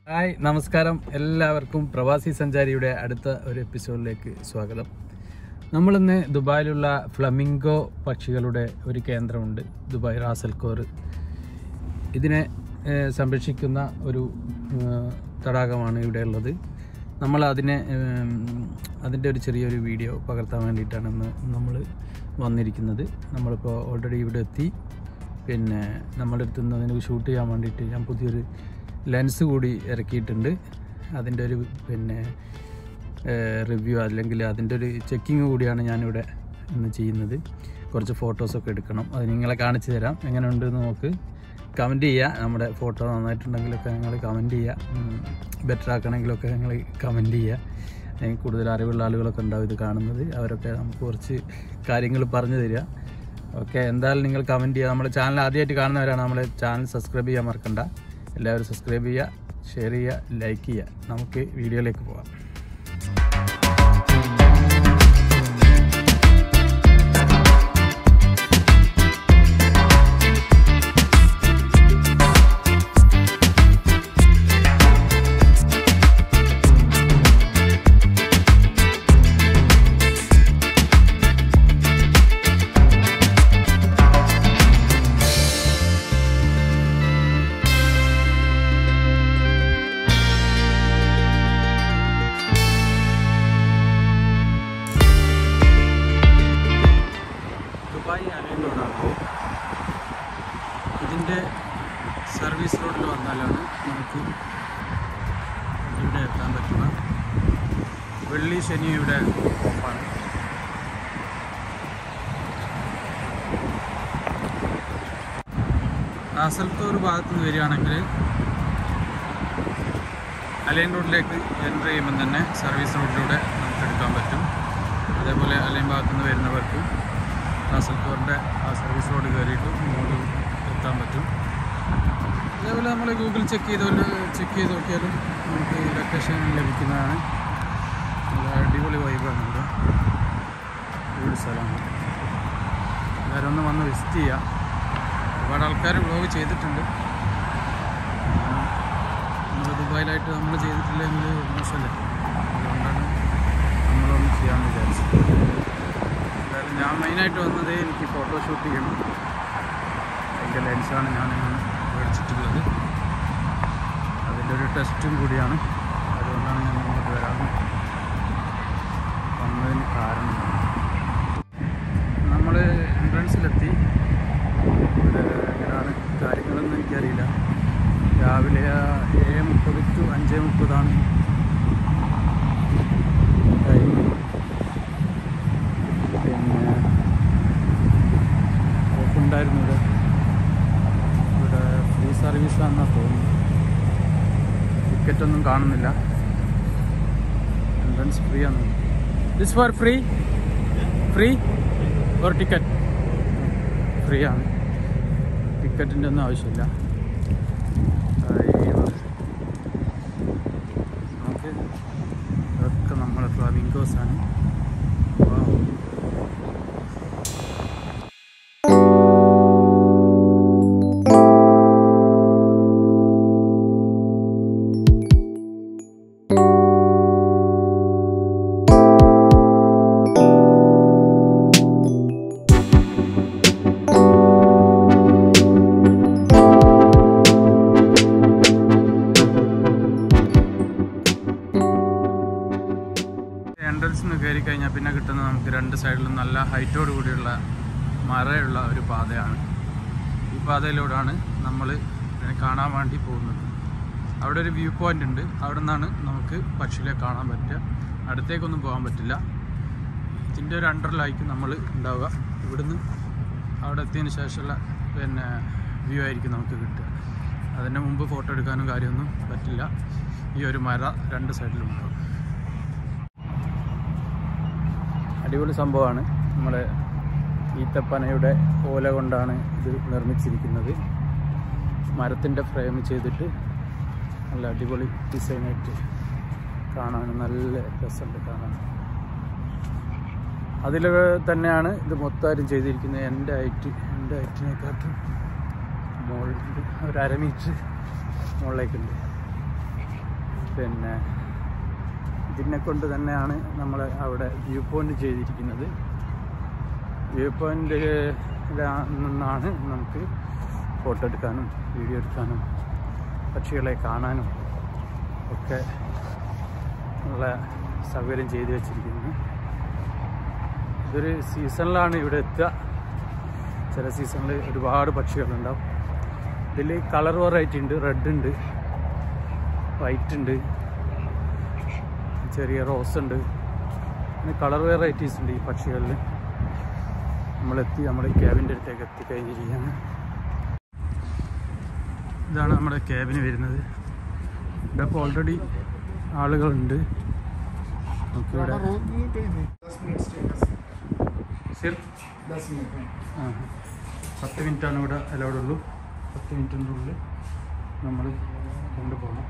Hi നമസ്കാരം എല്ലാവർക്കും പ്രവാസി സഞ്ചാരിയുടെ അടുത്ത ഒരു എപ്പിസോഡിലേക്ക് സ്വാഗതം നമ്മളിന്ന് ദുബായിലുള്ള ഫ്ലമിംഗോ പക്ഷികളുടെ ഒരു കേന്ദ്രമുണ്ട് ദുബായ് റാസൽക്കോർ ഇതിനെ ഏഹ്, സംരക്ഷിക്കുന്ന ഒരു ഏഹ്, തടാകമാണ് ഇവിടെ ഉള്ളത് നമ്മൾ അതിനെ ഏം, അതിൻ്റെ ഒരു ചെറിയൊരു വീഡിയോ പകർത്താൻ വേണ്ടിയിട്ടാണ് ഇന്ന് നമ്മൾ വന്നിരിക്കുന്നത് നമ്മളിപ്പോൾ ഓൾറെഡി ഇവിടെ എത്തി പിന്നെ നമ്മുടെ അടുത്ത് നിന്ന് അതിന് ഷൂട്ട് ചെയ്യാൻ വേണ്ടിയിട്ട് ഞാൻ പുതിയൊരു ലെൻസ് കൂടി ഇറക്കിയിട്ടുണ്ട് അതിൻ്റെ ഒരു പിന്നെ റിവ്യൂ അല്ലെങ്കിൽ അതിൻ്റെ ഒരു ചെക്കിങ് കൂടിയാണ് ഞാനിവിടെ ഇന്ന് ചെയ്യുന്നത് കുറച്ച് ഫോട്ടോസൊക്കെ എടുക്കണം അത് നിങ്ങളെ കാണിച്ചു തരാം എങ്ങനെയുണ്ട് എന്ന് നോക്ക് കമൻറ്റ് ചെയ്യുക നമ്മുടെ ഫോട്ടോ നന്നായിട്ടുണ്ടെങ്കിലൊക്കെ നിങ്ങൾ കമൻറ്റ് ചെയ്യുക ബെറ്റർ ആക്കണമെങ്കിലൊക്കെ നിങ്ങൾ കമൻറ്റ് ചെയ്യുക എനിക്ക് കൂടുതൽ അറിവുള്ള ആളുകളൊക്കെ ഉണ്ടാവും ഇത് കാണുന്നത് അവരൊക്കെ നമുക്ക് കുറച്ച് കാര്യങ്ങൾ പറഞ്ഞു തരിക ഓക്കെ എന്തായാലും നിങ്ങൾ കമൻറ്റ് ചെയ്യുക നമ്മുടെ ചാനൽ ആദ്യമായിട്ട് കാണുന്നവരാണ് നമ്മളെ ചാനൽ സബ്സ്ക്രൈബ് ചെയ്യാൻ മറക്കണ്ട എല്ലാവരും സബ്സ്ക്രൈബ് ചെയ്യുക ഷെയർ ചെയ്യുക ലൈക്ക് ചെയ്യുക നമുക്ക് വീഡിയോയിലേക്ക് പോകാം ദുബായ് അലൈൻ റോഡാണ് ഇതിൻ്റെ സർവീസ് റോഡിൽ വന്നാലാണ് നമുക്ക് ഇവിടെ എത്താൻ പറ്റുക വെള്ളി ശനി ഇവിടെ ഓഫാണ് കാസർഗോഡ് ഒരു ഭാഗത്ത് നിന്ന് വരികയാണെങ്കിൽ അലൈൻ റോഡിലേക്ക് എൻ്റർ ചെയ്യുമ്പോൾ തന്നെ സർവീസ് റോഡിലൂടെ നമുക്ക് എടുക്കാൻ പറ്റും അതേപോലെ അലൈൻ ഭാഗത്തു നിന്ന് വരുന്നവർക്കും കാസർഗോഡിൻ്റെ ആ സർവീസ് റോഡ് കയറിയിട്ട് ഇങ്ങോട്ട് എത്താൻ പറ്റും അതേപോലെ നമ്മൾ ഗൂഗിൾ ചെക്ക് ചെയ്ത് ചെക്ക് ചെയ്ത് നോക്കിയാലും നമുക്ക് ലൊക്കേഷൻ ലഭിക്കുന്നതാണ് നല്ല അടിപൊളി വൈബാണ് ഇവിടെ അടിപൊളി സ്ഥലമാണ് എല്ലാവരും ഒന്ന് വന്ന് വിസിറ്റ് ചെയ്യുക ഒരുപാട് ആൾക്കാർ വ്ലോഗ് ചെയ്തിട്ടുണ്ട് നമ്മൾ ദുബായിലായിട്ട് നമ്മൾ ചെയ്തിട്ടില്ലെങ്കിൽ മോശമല്ലേ അതുകൊണ്ടാണ് നമ്മളൊന്ന് ചെയ്യാമെന്ന് വിചാരിച്ചത് എന്തായാലും ഞാൻ മെയിനായിട്ട് വന്നത് എനിക്ക് ഫോട്ടോഷൂട്ട് ചെയ്യണം അതിൻ്റെ ലെൻസാണ് ഞാൻ മേടിച്ചിട്ടുള്ളത് അതിൻ്റെ ഒരു ടെസ്റ്റും കൂടിയാണ് അതുകൊണ്ടാണ് ഞാൻ ഇങ്ങോട്ട് വരാൻ വന്നതിന് കാരണം നമ്മൾ എൻട്രൻസിലെത്തി ഇവിടെ എങ്ങനെയാണ് കാര്യങ്ങളൊന്നും എനിക്കറിയില്ല രാവിലെ ഏഴ് മുപ്പത് ടു അഞ്ച് മുപ്പതാണ് ടൈം പിന്നെ ഓഫുണ്ടായിരുന്നു ഇവിടെ ഇവിടെ ഫ്രീ സർവീസാണെന്നാണ് തോന്നുന്നു ടിക്കറ്റൊന്നും കാണുന്നില്ല എൻട്രൻസ് ഫ്രീ ആണ് this for free free or ticket free ആണ് ടിക്കറ്റിൻ്റെ ഒന്നും ആവശ്യമില്ല അയ്യോ. നമുക്ക് ഇതൊക്കെ നമ്മളെ ഫ്ലമിങ്കോസാണ് Wow. എൻട്രൻസ് നിന്ന് കയറി കഴിഞ്ഞാൽ പിന്നെ കിട്ടുന്ന നമുക്ക് രണ്ട് സൈഡിലും നല്ല ഹൈറ്റോട് കൂടിയുള്ള മറയുള്ള ഒരു പാതയാണ് ഈ പാതയിലൂടെയാണ് നമ്മൾ ഇതിനെ കാണാൻ വേണ്ടി പോകുന്നത് അവിടെ ഒരു വ്യൂ പോയിന്റ് ഉണ്ട് അവിടെ നിന്നാണ് നമുക്ക് പക്ഷികളെ കാണാൻ പറ്റുക അടുത്തേക്കൊന്നും പോകാൻ പറ്റില്ല ഇതിൻ്റെ ഒരു അണ്ടറിലായിരിക്കും നമ്മൾ ഉണ്ടാവുക ഇവിടുന്ന് അവിടെ എത്തിയതിന് ശേഷമുള്ള പിന്നെ വ്യൂ ആയിരിക്കും നമുക്ക് കിട്ടുക അതിൻ്റെ മുമ്പ് ഫോട്ടോ എടുക്കാനും കാര്യമൊന്നും പറ്റില്ല ഈ ഒരു മര രണ്ട് സൈഡിലും ഉണ്ടാവും അടിപൊളി സംഭവമാണ് നമ്മുടെ ഈത്തപ്പനയുടെ ഓല കൊണ്ടാണ് ഇത് നിർമ്മിച്ചിരിക്കുന്നത് മരത്തിൻ്റെ ഫ്രെയിം ചെയ്തിട്ട് നല്ല അടിപൊളി ഡിസൈനായിട്ട് കാണാൻ നല്ല രസമുണ്ട് കാണാൻ അതിൽ തന്നെയാണ് ഇത് മൊത്തമായിട്ടും ചെയ്തിരിക്കുന്നത് എൻ്റെ ഹൈറ്റ് എൻ്റെ ഹൈറ്റിനെക്കാട്ടും മുകളിൽ ഒരു അര മീറ്റർ മുകളിലേക്കുണ്ട് പിന്നെ ഇതിനെ കൊണ്ട് തന്നെയാണ് നമ്മൾ അവിടെ വ്യൂ പോയിന്റ് ചെയ്തിരിക്കുന്നത് വ്യൂ പോയിന്റ് നിന്നാണ് നമുക്ക് ഫോട്ടോ എടുക്കാനും വീഡിയോ എടുക്കാനും പക്ഷികളെ കാണാനും ഒക്കെ ഉള്ള സൗകര്യം ചെയ്തു വെച്ചിരിക്കുന്നത് ഇതൊരു സീസണിലാണ് ഇവിടെ എത്തുക ചില സീസണിൽ ഒരുപാട് പക്ഷികളുണ്ടാവും ഇതിൽ കളർ വെറൈറ്റി ഉണ്ട് റെഡ് ഉണ്ട് വൈറ്റ് ഉണ്ട് ചെറിയ റോസ് ഉണ്ട് പിന്നെ കളർ വെറൈറ്റീസ് ഉണ്ട് ഈ പക്ഷികളിൽ നമ്മളെത്തി നമ്മൾ ക്യാബിൻ്റെ അടുത്തേക്ക് എത്തിക്കഴിഞ്ഞിരിക്കുകയാണ് ഇതാണ് നമ്മുടെ ക്യാബിന് വരുന്നത് ഇവിടെ ഇപ്പോൾ ഓൾറെഡി ആളുകളുണ്ട് നമുക്കിവിടെ സിർഫ് ആ പത്ത് മിനിറ്റാണ് ഇവിടെ അലൗഡ് ഉള്ളൂ പത്ത് മിനിറ്റിൻ്റെ ഉള്ളിൽ നമ്മൾ കൊണ്ടുപോകണം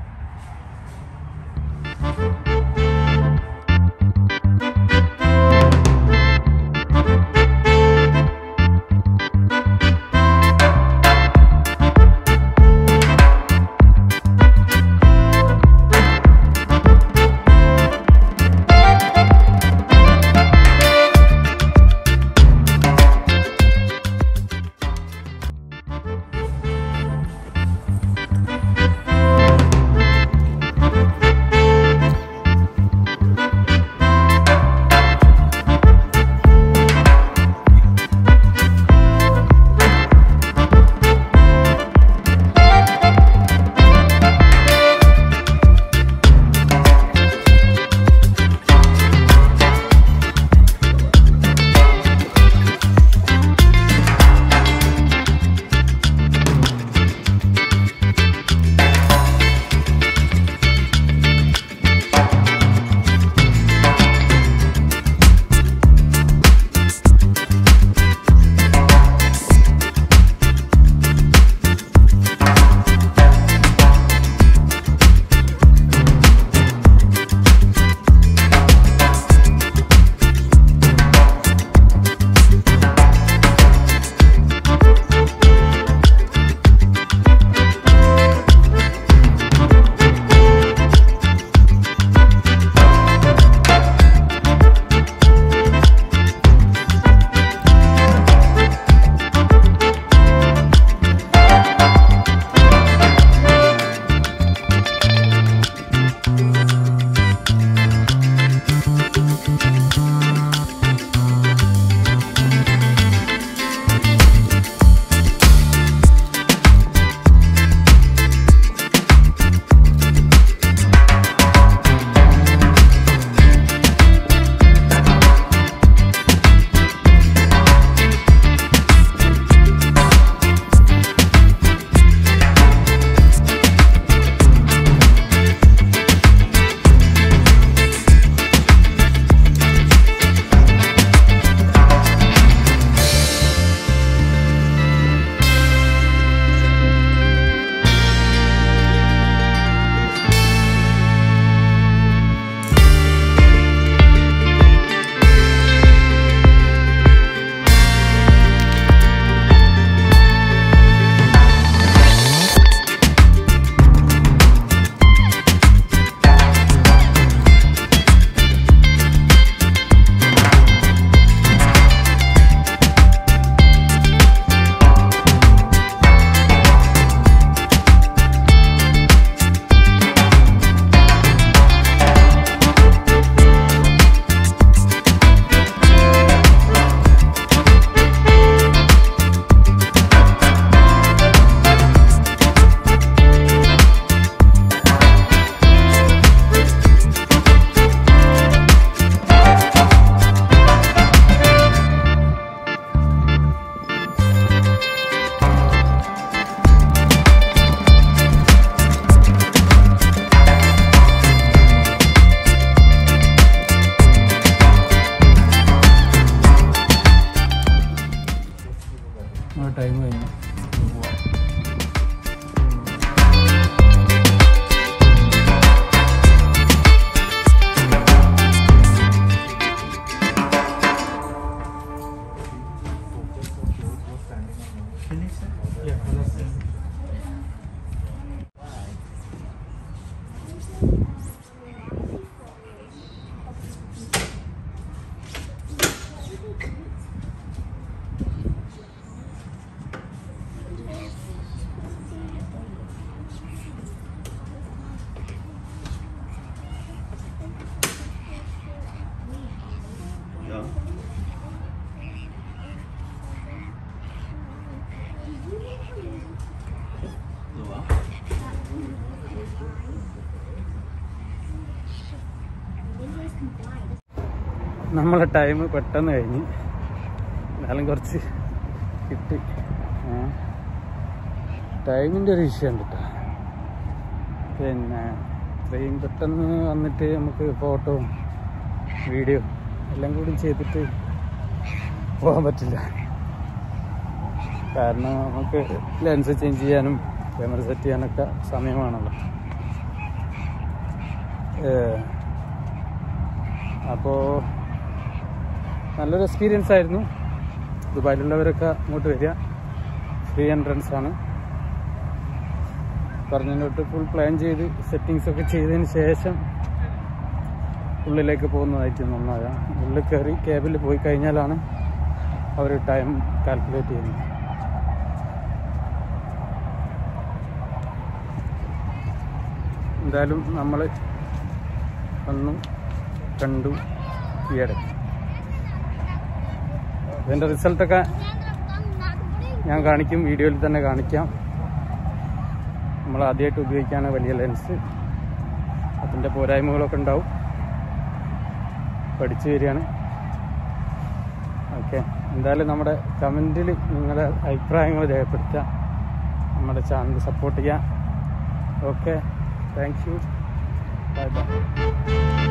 ടൈം കഴിഞ്ഞു നമ്മളെ ടൈം പെട്ടെന്ന് കഴിഞ്ഞ് എന്നാലും കുറച്ച് കിട്ടി ടൈമിൻ്റെ ഒരു വിഷയം ഉണ്ട് കേട്ടോ പിന്നെ ഇത്രയും പെട്ടെന്ന് വന്നിട്ട് നമുക്ക് ഫോട്ടോയും വീഡിയോ എല്ലാം കൂടി ചെയ്തിട്ട് പോകാൻ പറ്റില്ല കാരണം നമുക്ക് ലെൻസ് ചേഞ്ച് ചെയ്യാനും ക്യാമറ സെറ്റ് ചെയ്യാനൊക്കെ സമയമാണല്ലോ അപ്പോൾ നല്ലൊരു എക്സ്പീരിയൻസ് ആയിരുന്നു ദുബായിലുള്ളവരൊക്കെ അങ്ങോട്ട് വരിക ഫ്രീ എൻട്രൻസ് ആണ് പറഞ്ഞിട്ട് ഫുൾ പ്ലാൻ ചെയ്ത് സെറ്റിങ്സ് ഒക്കെ ചെയ്തതിന് ശേഷം ഉള്ളിലേക്ക് പോകുന്നതായിട്ട് നന്നാകാം ഉള്ളിൽ കയറി ക്യാബിൽ പോയി കഴിഞ്ഞാലാണ് അവർ ടൈം കാൽക്കുലേറ്റ് ചെയ്യുന്നത് എന്തായാലും നമ്മൾ വന്നു കണ്ടു കീഴടക്കി ഇതിൻ്റെ റിസൾട്ടൊക്കെ ഞാൻ കാണിക്കും വീഡിയോയിൽ തന്നെ കാണിക്കാം നമ്മൾ ആദ്യമായിട്ട് ഉപയോഗിക്കാണ് വലിയ ലെൻസ് അതിൻ്റെ പോരായ്മകളൊക്കെ ഉണ്ടാവും പഠിച്ചു വരികയാണ് ഓക്കെ എന്തായാലും നമ്മുടെ കമൻറ്റിൽ നിങ്ങളുടെ അഭിപ്രായങ്ങൾ രേഖപ്പെടുത്തുക നമ്മുടെ ചാനൽ സപ്പോർട്ട് ചെയ്യുക okay thank you bye by